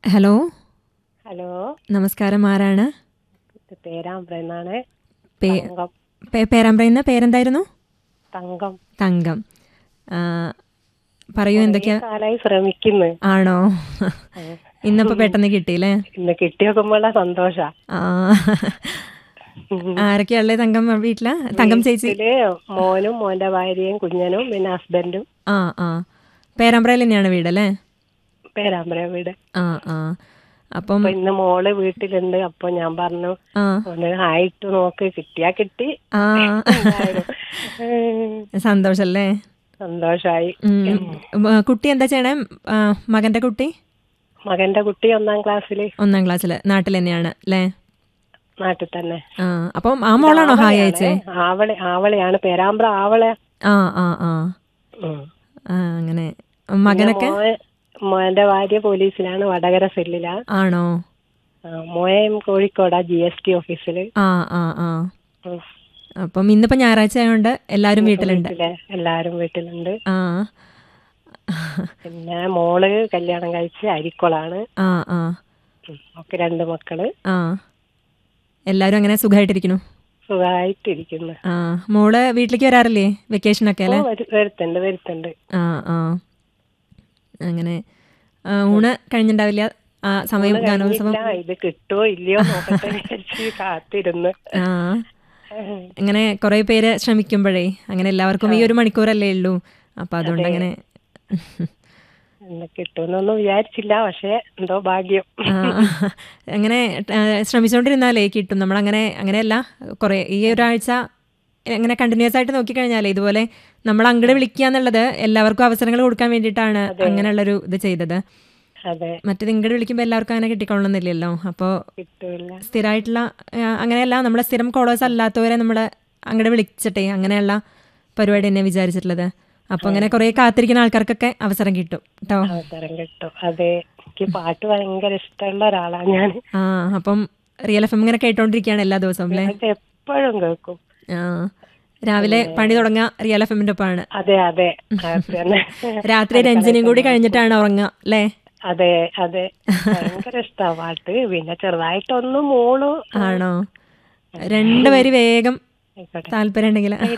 Hello hello നമസ്കാരം ആരാണ് ഇത് പേരാമ്പ്രന്നാണ് പേ തങ്കം പേ- പേരാമ്പ്രയുന്ന പേരെന്തായിരുന്നു തങ്കം തങ്കം ആ, പറയൂ എന്തൊക്കെയാ കാലായി ശ്രമിക്കുന്നു ആണോ ഇന്നിപ്പോ പെട്ടെന്ന് കിട്ടിയില്ലേ ഇന്ന് കിട്ടിയോക്കുമ്പോഴുള്ള സന്തോഷ ആ ആരൊക്കെയാ ഉള്ളത് തങ്കം വീട്ടില് തങ്കം ചേച്ചി ഇതില് മോനും മോന്റെ ഭാര്യയും കുഞ്ഞനും പിന്നെ ഹസ്ബൻഡും ആ ആ പേരാമ്പ്രയിൽ തന്നെയാണ് വീടല്ലേ പേരാമ്പ്ര വീട് ആ ആ അപ്പം അപ്പൊ ഇന്ന് മോള് വീട്ടിലുണ്ട് അപ്പൊ ഞാൻ പറഞ്ഞു ആ ഒന്ന് ആയിട്ട് നോക്ക് കിട്ടിയാ കിട്ടി ആ എന്തായാലും. ഉം, സന്തോഷല്ലേ സന്തോഷായി ഉം. ഉം, കുട്ടി എന്താ ചെയ്യണേ ആ, മകന്റെ കുട്ടി മകന്റെ കുട്ടി ഒന്നാം ക്ലാസ്സില് ഒന്നാം ക്ലാസ്സില് നാട്ടിൽ തന്നെയാണ് അല്ലേ നാട്ടിൽ തന്നെ ആ അപ്പം ആ മോളാണോ ഹായ് അയച്ചേ ആവളെ ആവളെയാണ് പേരാമ്പ്ര ആവളെ ആ ആ ആ ഉം. ആ അങ്ങനെ മകനൊക്കെ മോൻ- മോന്റെ ഭാര്യ പോലീസിലാണ് വടകര സെല്ലിലാ ആണോ ആ, മോയും കോഴിക്കോടാ ജി എസ് ടി ഓഫീസില് ആ ആ ആ ഉം. അപ്പം ഇന്നിപ്പോ ഞായറാഴ്ച ആയതുകൊണ്ട് എല്ലാരും വീട്ടിലുണ്ട് വീട്ടിലെ എല്ലാരും വീട്ടിലുണ്ട് ആ പിന്നെ മോള് കല്യാണം കഴിച്ച് അരിക്കൊളാണ് ആ ആ ഉം. ഒക്കെ രണ്ട് മക്കള് ആ എല്ലാരും അങ്ങനെ സുഖമായിട്ടിരിക്കുന്നു സുഖമായിട്ടിരിക്കുന്നു ആ മോള് വീട്ടിലേക്ക് വരാറില്ലേ വെക്കേഷൻ ഒക്കെ ഓ, അല്ലേ വരു- വരുത്തുണ്ട് വരുത്തുണ്ട് ആ ആ അങ്ങനെ ആ, ഊണ് കഴിഞ്ഞിട്ടുണ്ടാവില്ല ആ സമയം ഗാനോത്സവം ഇല്ല ഇത് കിട്ടുമോ ഇല്ലയോ നോക്കട്ടെ വിചാരിച്ച് കാത്തിരുന്ന് ആ അങ്ങനെ കുറെ പേര് ശ്രമിക്കുമ്പോഴേ അങ്ങനെ എല്ലാവർക്കും ഈ ഒരു മണിക്കൂറല്ലേ ഉള്ളൂ അപ്പൊ അതുകൊണ്ട് അങ്ങനെ എന്ന് കിട്ടുമെന്നൊന്നും വിചാരിച്ചില്ല പക്ഷെ എന്തോ ഭാഗ്യം ആ, അങ്ങനെ ആ, ശ്രമിച്ചുകൊണ്ടിരുന്നാലേ കിട്ടും നമ്മളങ്ങനെ അങ്ങനെയല്ല കുറെ ഈ ഒരാഴ്ച അങ്ങനെ കണ്ടിന്യൂസ് ആയിട്ട് നോക്കിക്കഴിഞ്ഞാലേ ഇതുപോലെ നമ്മൾ അങ്ങോട്ട് വിളിക്കുക എന്നുള്ളത് എല്ലാവർക്കും അവസരങ്ങൾ കൊടുക്കാൻ വേണ്ടിയിട്ടാണ് അങ്ങനെയുള്ളൊരു ഇത് ചെയ്തത് അതെ മറ്റേത് ഇങ്ങോട്ട് വിളിക്കുമ്പോൾ എല്ലാവർക്കും അങ്ങനെ കിട്ടിക്കൊള്ളണമെന്നില്ലല്ലോ അപ്പോൾ കിട്ടൂല സ്ഥിരമായിട്ടുള്ള ആ, അങ്ങനെയല്ല നമ്മളെ സ്ഥിരം കോളേഴ്സ് അല്ലാത്തവരെ നമ്മൾ അങ്ങോട്ട് വിളിച്ചിട്ടേ അങ്ങനെയുള്ള പരിപാടി തന്നെ വിചാരിച്ചിട്ടുള്ളത് അപ്പോൾ അങ്ങനെ കുറേ കാത്തിരിക്കുന്ന ആൾക്കാർക്കൊക്കെ അവസരം കിട്ടും കേട്ടോ അവസരം കിട്ടും അതെ എനിക്ക് പാട്ട് ഭയങ്കര ഇഷ്ടമുള്ള ഒരാളാണ് ഞാൻ ആ അപ്പം റിയൽ എഫ് എം ഇങ്ങനെ കേട്ടോണ്ടിരിക്കുകയാണ് എല്ലാ ദിവസവും അല്ലേ അത് എപ്പോഴും കേൾക്കും ആ രാവിലെ പണി തുടങ്ങുക റിയൽ എഫ് എമ്മിന്റെ ഒപ്പമാണ് അതെ അതെ അത് തന്നെ രാത്രി രഞ്ജനിയും കൂടി കഴിഞ്ഞിട്ടാണ് ഉറങ്ങുക അല്ലേ അതെ അതെ ഭയങ്കര ഇഷ്ടാ പാട്ട് പിന്നെ ചെറുതായിട്ടൊന്നും മോള് ആണോ രണ്ടുപേര് വേഗം ആയിക്കോട്ടെ താല്പര്യം ഉണ്ടെങ്കിൽ